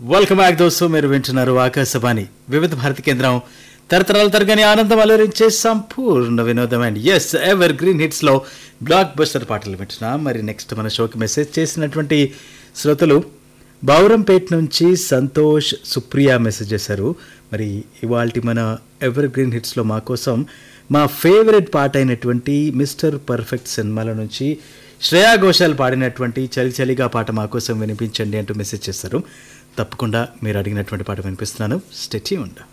welcome back దోస్తు మీరు వింటున్నారు ఆకాశవాణి వివిధ భారతి కేంద్రం తరతరాల తరగని ఆనందం అలరించే సంపూర్ణ వినోదం and as evergreen hits లో బ్లాక్ బస్టర్ పాటలు వింటున్నాం మరి నెక్స్ట్ మన షోకి మెసేజ్ చేసినటువంటి శ్రోతలు బౌరంపేట్ నుంచి సంతోష్ సుప్రియ మెసేజ్ చేశారు మరి ఇవాల్టి మన ఎవర్ గ్రీన్ హిట్స్లో మా కోసం మా ఫేవరెట్ పాట అయినటువంటి మిస్టర్ పర్ఫెక్ట్ సినిమాల నుంచి శ్రేయా ఘోషాల్ పాడినటువంటి చలి చలిగా పాట మా కోసం వినిపించండి అంటూ మెసేజ్ చేస్తారు తప్పకుండా మీరు అడిగినటువంటి పాట వినిపిస్తున్నాను స్టెచ్యూ ఉండ